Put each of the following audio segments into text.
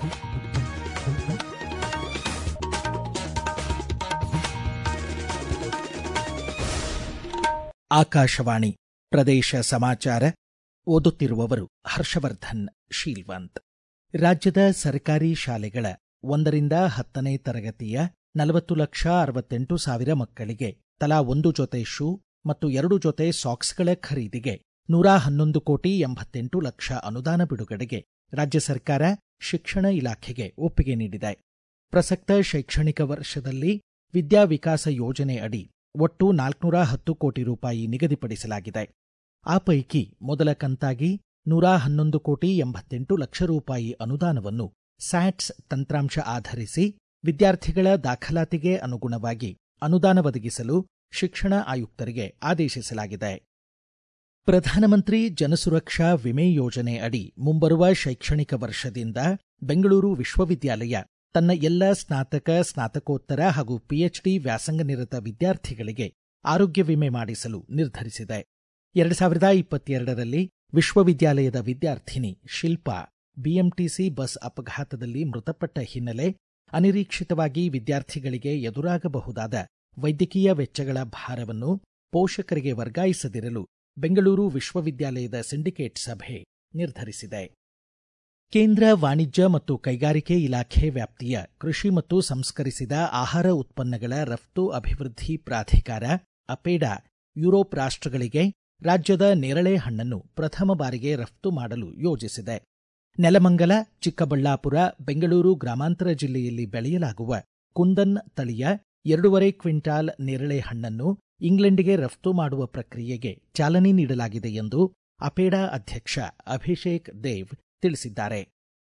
ಆಕಾಶವಾಣಿ ಪ್ರದೇಶ ಸಮಾಚಾರ ಓದುತ್ತಿರುವವರು ಹರ್ಷವರ್ಧನ್ ಶೀಲ್ವಂತ್ ರಾಜ್ಯದ ಸರ್ಕಾರಿ ಶಾಲೆಗಳ ಒಂದರಿಂದ ಹತ್ತನೇ ತರಗತಿಯ ನಲವತ್ತು ಲಕ್ಷ ಅರವತ್ತೆಂಟು ಸಾವಿರ ಮಕ್ಕಳಿಗೆ ತಲಾ ಒಂದು ಜೊತೆ ಶೂ ಮತ್ತು ಎರಡು ಜೊತೆ ಸಾಕ್ಸ್ಗಳ ಖರೀದಿಗೆ ನೂರ ಹನ್ನೊಂದು ಕೋಟಿ ಎಂಬತ್ತೆಂಟು ಲಕ್ಷ ಅನುದಾನ ಬಿಡುಗಡೆಗೆ ರಾಜ್ಯ ಸರ್ಕಾರ ಶಿಕ್ಷಣ ಇಲಾಖೆಗೆ ಒಪ್ಪಿಗೆ ನೀಡಿದೆ ಪ್ರಸಕ್ತ ಶೈಕ್ಷಣಿಕ ವರ್ಷದಲ್ಲಿ ವಿದ್ಯಾ ವಿಕಾಸ ಯೋಜನೆ ಅಡಿ ಒಟ್ಟು ನಾಲ್ಕುನೂರ ಹತ್ತು ಕೋಟಿ ರೂಪಾಯಿ ನಿಗದಿಪಡಿಸಲಾಗಿದೆ ಆ ಪೈಕಿ ಮೊದಲ ಕಂತಾಗಿ ನೂರ ಹನ್ನೊಂದು ಕೋಟಿ ಎಂಬತ್ತೆಂಟು ಲಕ್ಷ ರೂಪಾಯಿ ಅನುದಾನವನ್ನು ಸ್ಯಾಟ್ಸ್ ತಂತ್ರಾಂಶ ಆಧರಿಸಿ ವಿದ್ಯಾರ್ಥಿಗಳ ದಾಖಲಾತಿಗೆ ಅನುಗುಣವಾಗಿ ಅನುದಾನ ಒದಗಿಸಲು ಶಿಕ್ಷಣ ಆಯುಕ್ತರಿಗೆ ಆದೇಶಿಸಲಾಗಿದೆ ಪ್ರಧಾನಮಂತ್ರಿ ಜನಸುರಕ್ಷಾ ವಿಮೆ ಯೋಜನೆ ಅಡಿ ಮುಂಬರುವ ಶೈಕ್ಷಣಿಕ ವರ್ಷದಿಂದ ಬೆಂಗಳೂರು ವಿಶ್ವವಿದ್ಯಾಲಯ ತನ್ನ ಎಲ್ಲ ಸ್ನಾತಕ ಸ್ನಾತಕೋತ್ತರ ಹಾಗೂ ಪಿಎಚ್ಡಿ ವ್ಯಾಸಂಗ ನಿರತ ವಿದ್ಯಾರ್ಥಿಗಳಿಗೆ ಆರೋಗ್ಯ ವಿಮೆ ಮಾಡಿಸಲು ನಿರ್ಧರಿಸಿದೆ ಎರಡು ಸಾವಿರದ ಇಪ್ಪತ್ತೆರಡರಲ್ಲಿ ವಿಶ್ವವಿದ್ಯಾಲಯದ ವಿದ್ಯಾರ್ಥಿನಿ ಶಿಲ್ಪಾ ಬಿಎಂಟಿಸಿ ಬಸ್ ಅಪಘಾತದಲ್ಲಿ ಮೃತಪಟ್ಟ ಹಿನ್ನೆಲೆ ಅನಿರೀಕ್ಷಿತವಾಗಿ ವಿದ್ಯಾರ್ಥಿಗಳಿಗೆ ಎದುರಾಗಬಹುದಾದ ವೈದ್ಯಕೀಯ ವೆಚ್ಚಗಳ ಭಾರವನ್ನು ಪೋಷಕರಿಗೆ ವರ್ಗಾಯಿಸದಿರಲು ಬೆಂಗಳೂರು ವಿಶ್ವವಿದ್ಯಾಲಯದ ಸಿಂಡಿಕೇಟ್ ಸಭೆ ನಿರ್ಧರಿಸಿದೆ ಕೇಂದ್ರ ವಾಣಿಜ್ಯ ಮತ್ತು ಕೈಗಾರಿಕೆ ಇಲಾಖೆ ವ್ಯಾಪ್ತಿಯ ಕೃಷಿ ಮತ್ತು ಸಂಸ್ಕರಿಸಿದ ಆಹಾರ ಉತ್ಪನ್ನಗಳ ರಫ್ತು ಅಭಿವೃದ್ಧಿ ಪ್ರಾಧಿಕಾರ ಅಪೇಡಾ ಯುರೋಪ್ ರಾಷ್ಟ್ರಗಳಿಗೆ ರಾಜ್ಯದ ನೇರಳೆ ಹಣ್ಣನ್ನು ಪ್ರಥಮ ಬಾರಿಗೆ ರಫ್ತು ಮಾಡಲು ಯೋಜಿಸಿದೆ ನೆಲಮಂಗಲ ಚಿಕ್ಕಬಳ್ಳಾಪುರ ಬೆಂಗಳೂರು ಗ್ರಾಮಾಂತರ ಜಿಲ್ಲೆಯಲ್ಲಿ ಬೆಳೆಯಲಾಗುವ ಕುಂದನ್ ತಳಿಯ ಎರಡೂವರೆ ಕ್ವಿಂಟಾಲ್ ನೇರಳೆ ಹಣ್ಣನ್ನು ಇಂಗ್ಲೆಂಡ್ಗೆ ರಫ್ತು ಮಾಡುವ ಪ್ರಕ್ರಿಯೆಗೆ ಚಾಲನೆ ನೀಡಲಾಗಿದೆ ಎಂದು ಅಪೇಡಾ ಅಧ್ಯಕ್ಷ ಅಭಿಷೇಕ್ ದೇವ್ ತಿಳಿಸಿದ್ದಾರೆ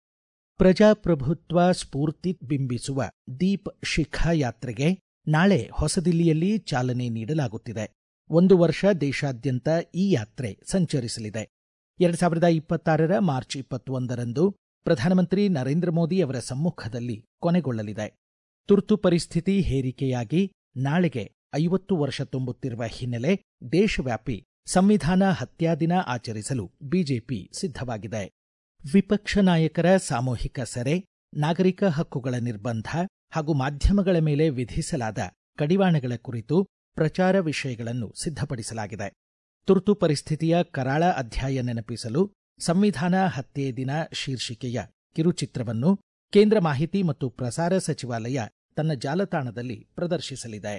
ಪ್ರಜಾಪ್ರಭುತ್ವ ಸ್ಫೂರ್ತಿ ಬಿಂಬಿಸುವ ದೀಪ್ ಶಿಖಾ ಯಾತ್ರೆಗೆ ನಾಳೆ ಹೊಸದಿಲ್ಲಿಯಲ್ಲಿ ಚಾಲನೆ ನೀಡಲಾಗುತ್ತಿದೆ ಒಂದು ವರ್ಷ ದೇಶಾದ್ಯಂತ ಈ ಯಾತ್ರೆ ಸಂಚರಿಸಲಿದೆ ಎರಡು ಸಾವಿರದ ಇಪ್ಪತ್ತಾರರ ಮಾರ್ಚ್ ಇಪ್ಪತ್ತೊಂದರಂದು ಪ್ರಧಾನಮಂತ್ರಿ ನರೇಂದ್ರ ಮೋದಿ ಅವರ ಸಮ್ಮುಖದಲ್ಲಿ ಕೊನೆಗೊಳ್ಳಲಿದೆ ತುರ್ತು ಪರಿಸ್ಥಿತಿ ಹೇರಿಕೆಯಾಗಿ ನಾಳೆಗೆ ಐವತ್ತು ವರ್ಷ ತುಂಬುತ್ತಿರುವ ಹಿನ್ನೆಲೆ ದೇಶವ್ಯಾಪಿ ಸಂವಿಧಾನ ಹತ್ಯಾ ದಿನ ಆಚರಿಸಲು ಬಿಜೆಪಿ ಸಿದ್ಧವಾಗಿದೆ ವಿಪಕ್ಷ ನಾಯಕರ ಸಾಮೂಹಿಕ ಸೆರೆ ನಾಗರಿಕ ಹಕ್ಕುಗಳ ನಿರ್ಬಂಧ ಹಾಗೂ ಮಾಧ್ಯಮಗಳ ಮೇಲೆ ವಿಧಿಸಲಾದ ಕಡಿವಾಣಗಳ ಕುರಿತು ಪ್ರಚಾರ ವಿಷಯಗಳನ್ನು ಸಿದ್ಧಪಡಿಸಲಾಗಿದೆ ತುರ್ತು ಪರಿಸ್ಥಿತಿಯ ಕರಾಳ ಅಧ್ಯಾಯ ನೆನಪಿಸಲು ಸಂವಿಧಾನ ಹತ್ಯೆ ದಿನ ಶೀರ್ಷಿಕೆಯ ಕಿರುಚಿತ್ರವನ್ನು ಕೇಂದ್ರ ಮಾಹಿತಿ ಮತ್ತು ಪ್ರಸಾರ ಸಚಿವಾಲಯ ತನ್ನ ಜಾಲತಾಣದಲ್ಲಿ ಪ್ರದರ್ಶಿಸಲಿದೆ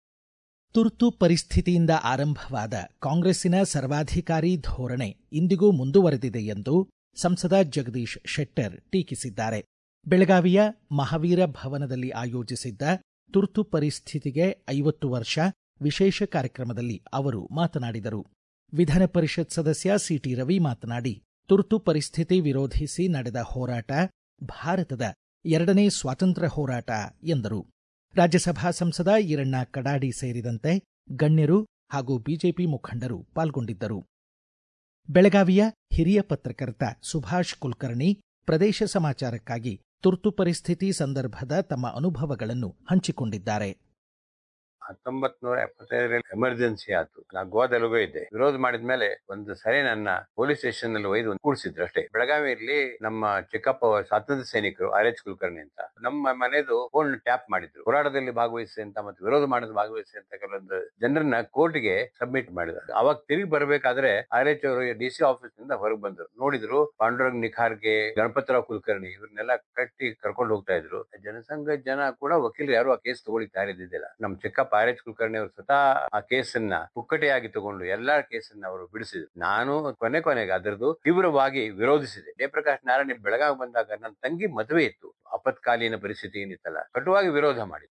ತುರ್ತು ಪರಿಸ್ಥಿತಿಯಿಂದ ಆರಂಭವಾದ ಕಾಂಗ್ರೆಸ್ಸಿನ ಸರ್ವಾಧಿಕಾರಿ ಧೋರಣೆ ಇಂದಿಗೂ ಮುಂದುವರೆದಿದೆ ಎಂದು ಸಂಸದ ಜಗದೀಶ್ ಶೆಟ್ಟರ್ ಟೀಕಿಸಿದ್ದಾರೆ ಬೆಳಗಾವಿಯ ಮಹಾವೀರ ಭವನದಲ್ಲಿ ಆಯೋಜಿಸಿದ್ದ ತುರ್ತು ಪರಿಸ್ಥಿತಿಗೆ ಐವತ್ತು ವರ್ಷ ವಿಶೇಷ ಕಾರ್ಯಕ್ರಮದಲ್ಲಿ ಅವರು ಮಾತನಾಡಿದರು ವಿಧಾನ ಪರಿಷತ್ ಸದಸ್ಯ ಸಿಟಿ ರವಿ ಮಾತನಾಡಿ ತುರ್ತು ಪರಿಸ್ಥಿತಿ ವಿರೋಧಿಸಿ ನಡೆದ ಹೋರಾಟ ಭಾರತದ ಎರಡನೇ ಸ್ವಾತಂತ್ರ್ಯ ಹೋರಾಟ ಎಂದರು ರಾಜ್ಯಸಭಾ ಸಂಸದ ಈರಣ್ಣ ಕಡಾಡಿ ಸೇರಿದಂತೆ ಗಣ್ಯರು ಹಾಗೂ ಬಿಜೆಪಿ ಮುಖಂಡರು ಪಾಲ್ಗೊಂಡಿದ್ದರು ಬೆಳಗಾವಿಯ ಹಿರಿಯ ಪತ್ರಕರ್ತ ಸುಭಾಷ್ ಕುಲಕರ್ಣಿ ಪ್ರದೇಶ ಸಮಾಚಾರಕ್ಕಾಗಿ ತುರ್ತು ಪರಿಸ್ಥಿತಿ ಸಂದರ್ಭದ ತಮ್ಮ ಅನುಭವಗಳನ್ನು ಹಂಚಿಕೊಂಡಿದ್ದಾರೆ ಹತ್ತೊಂಬತ್ ನೂರ ಎಪ್ಪತ್ತೈದರಲ್ಲಿ ಎಮರ್ಜೆನ್ಸಿ ಆಯ್ತು ನಾ ಗೋವಾದಲ್ಲಿಗೂ ಇದ್ದೆ ವಿರೋಧ ಮಾಡಿದ್ಮೇಲೆ ಒಂದು ಸರಿ ನನ್ನ ಪೊಲೀಸ್ ಸ್ಟೇಷನ್ ನಲ್ಲಿ ಒಯ್ದು ಕೂಡಿಸಿದ್ರು ಅಷ್ಟೇ ಬೆಳಗಾವಿಯಲ್ಲಿ ನಮ್ಮ ಚಿಕ್ಕಪ್ಪ ಸ್ವಾತಂತ್ರ್ಯ ಸೈನಿಕರು ಆರ್ ಎಚ್ ಕುಲಕರ್ಣಿ ಅಂತ ನಮ್ಮ ಮನೆದು ಫೋನ್ ಟ್ಯಾಪ್ ಮಾಡಿದ್ರು ಹೋರಾಟದಲ್ಲಿ ಭಾಗವಹಿಸಿ ಅಂತ ಮತ್ತೆ ವಿರೋಧ ಮಾಡೋದು ಭಾಗವಹಿಸಿ ಅಂತ ಕೆಲವೊಂದು ಜನರನ್ನ ಕೋರ್ಟ್ಗೆ ಸಬ್ಮಿಟ್ ಮಾಡಿದ್ರು ಅವಾಗ ತಿರುಗಿ ಬರ್ಬೇಕಾದ್ರೆ ಆರ್ ಎಚ್ ಅವರು ಡಿ ಸಿ ಆಫೀಸ್ ನಿಂದ ಹೊರಗೆ ಬಂದರು ನೋಡಿದ್ರು ಪಾಂಡುರಂಗ್ ನಿಖಾರ್ಗೆ ಗಣಪತರಾವ್ ಕುಲಕರ್ಣಿ ಇವ್ರನ್ನೆಲ್ಲ ಕಟ್ಟಿ ಕರ್ಕೊಂಡು ಹೋಗ್ತಾ ಇದ್ರು ಜನಸಂಘ ಜನ ಕೂಡ ವಕೀಲರು ಯಾರು ಆ ಕೇಸ್ ತಗೊಳ್ಳಿ ತಯಾರಿದ್ದಿದ್ದಿಲ್ಲ ನಮ್ಮ ಚಿಕ್ಕಪ್ಪ ಆರ್ ಎಚ್ ಕುಲಕರ್ಣಿ ಅವರು ಸ್ವತಃ ಆ ಕೇಸನ್ನ ಪುಕ್ಕಟೆಯಾಗಿ ತಗೊಂಡು ಎಲ್ಲಾ ಕೇಸನ್ನ ಅವರು ಬಿಡಿಸಿದ್ರು ನಾನು ಕೊನೆ ಕೊನೆಗೆ ಅದರದ್ದು ತೀವ್ರವಾಗಿ ವಿರೋಧಿಸಿದೆ ಜಯಪ್ರಕಾಶ್ ನಾರಾಯಣ ಬೆಳಗಾವಿ ಬಂದಾಗ ನನ್ನ ತಂಗಿ ಮದುವೆ ಇತ್ತು ಆಪತ್ಕಾಲೀನ ಪರಿಸ್ಥಿತಿ ಏನಿತ್ತಲ್ಲ ಕಟುವಾಗಿ ವಿರೋಧ ಮಾಡಿ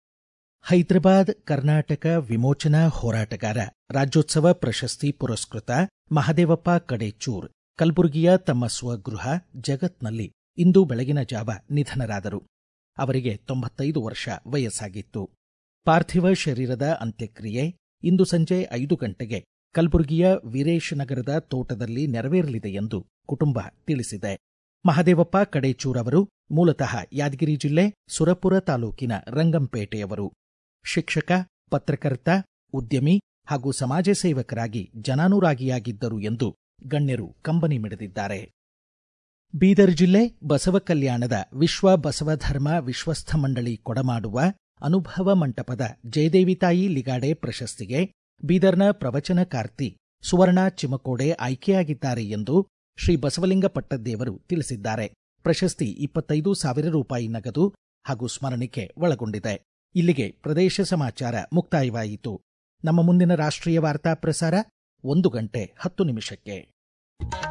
ಹೈದರಾಬಾದ್ ಕರ್ನಾಟಕ ವಿಮೋಚನಾ ಹೋರಾಟಗಾರ ರಾಜ್ಯೋತ್ಸವ ಪ್ರಶಸ್ತಿ ಪುರಸ್ಕೃತ ಮಹದೇವಪ್ಪ ಕಡೇಚೂರ್ ಕಲಬುರಗಿಯ ತಮ್ಮ ಸ್ವಗೃಹ ಜಗತ್ನಲ್ಲಿ ಇಂದು ಬೆಳಗಿನ ಜಾವ ನಿಧನರಾದರು ಅವರಿಗೆ ತೊಂಬತ್ತೈದು ವರ್ಷ ವಯಸ್ಸಾಗಿತ್ತು ಪಾರ್ಥಿವ ಶರೀರದ ಅಂತ್ಯಕ್ರಿಯೆ ಇಂದು ಸಂಜೆ ಐದು ಗಂಟೆಗೆ ಕಲಬುರಗಿಯ ವೀರೇಶ್ ನಗರದ ತೋಟದಲ್ಲಿ ನೆರವೇರಲಿದೆ ಎಂದು ಕುಟುಂಬ ತಿಳಿಸಿದೆ ಮಹದೇವಪ್ಪ ಕಡೇಚೂರ್ ಅವರು ಮೂಲತಃ ಯಾದಗಿರಿ ಜಿಲ್ಲೆ ಸುರಪುರ ತಾಲೂಕಿನ ರಂಗಂಪೇಟೆಯವರು ಶಿಕ್ಷಕ ಪತ್ರಕರ್ತ ಉದ್ಯಮಿ ಹಾಗೂ ಸಮಾಜ ಸೇವಕರಾಗಿ ಜನಾನುರಾಗಿಯಾಗಿದ್ದರು ಎಂದು ಗಣ್ಯರು ಕಂಬನಿ ಮಿಡಿದಿದ್ದಾರೆ ಬೀದರ್ ಜಿಲ್ಲೆ ಬಸವ ಕಲ್ಯಾಣದ ವಿಶ್ವ ಬಸವಧರ್ಮ ವಿಶ್ವಸ್ಥ ಮಂಡಳಿ ಕೊಡಮಾಡುವ ಅನುಭವ ಮಂಟಪದ ಜಯದೇವಿ ತಾಯಿ ಲಿಗಾಡೆ ಪ್ರಶಸ್ತಿಗೆ ಬೀದರ್ನ ಪ್ರವಚನಕಾರ್ತಿ ಸುವರ್ಣ ಚಿಮಕೋಡೆ ಆಯ್ಕೆಯಾಗಿದ್ದಾರೆ ಎಂದು ಶ್ರೀ ಬಸವಲಿಂಗ ಪಟ್ಟದ್ದೇವರು ತಿಳಿಸಿದ್ದಾರೆ ಪ್ರಶಸ್ತಿ ಇಪ್ಪತ್ತೈದು ಸಾವಿರ ರೂಪಾಯಿ ನಗದು ಹಾಗೂ ಸ್ಮರಣಿಕೆ ಒಳಗೊಂಡಿದೆ ಇಲ್ಲಿಗೆ ಪ್ರದೇಶ ಸಮಾಚಾರ ಮುಕ್ತಾಯವಾಯಿತು ನಮ್ಮ ಮುಂದಿನ ರಾಷ್ಟ್ರೀಯ ವಾರ್ತಾ ಪ್ರಸಾರ ಒಂದು ಗಂಟೆ ಹತ್ತು ನಿಮಿಷಕ್ಕೆ